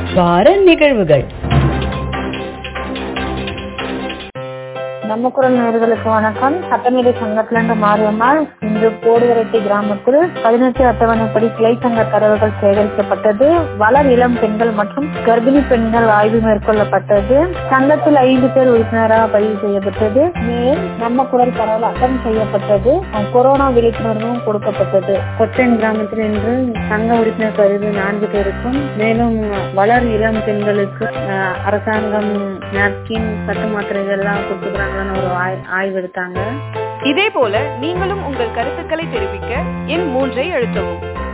வார நிகழ்வுகள் நம்ம குரல் நேர்களுக்கு வணக்கம் சட்டமேதை சங்கத்திலிருந்து மாரியம்மாள் இன்று போடுவரட்டி கிராமத்தில் பதினெட்டு அட்டவணைப்படி கிளை சங்க தரவுகள் சேகரிக்கப்பட்டது வளர் இளம் பெண்கள் மற்றும் கர்ப்பிணி பெண்கள் ஆய்வு மேற்கொள்ளப்பட்டது சங்கத்தில் ஐந்து பேர் உறுப்பினராக பதிவு செய்யப்பட்டது மேலும் நம்ம குரல் பரவல் அட்டம் செய்யப்பட்டது கொரோனா விழிப்புணர்வும் கொடுக்கப்பட்டது கொச்சன் கிராமத்தில் இன்று சங்க உறுப்பினர் பதிவு நான்கு பேருக்கும் மேலும் வளர் இளம் பெண்களுக்கு அஹ், அரசாங்கம் நாப்கின் பட்டு மாத்திரைகள் எல்லாம் கொடுத்துக்கிறாங்கன்னு ஒரு ஆய்- ஆய்வு எடுத்தாங்க இதே போல நீங்களும் உங்கள் கருத்துக்களை தெரிவிக்க எண் மூன்றை அழுத்தவும்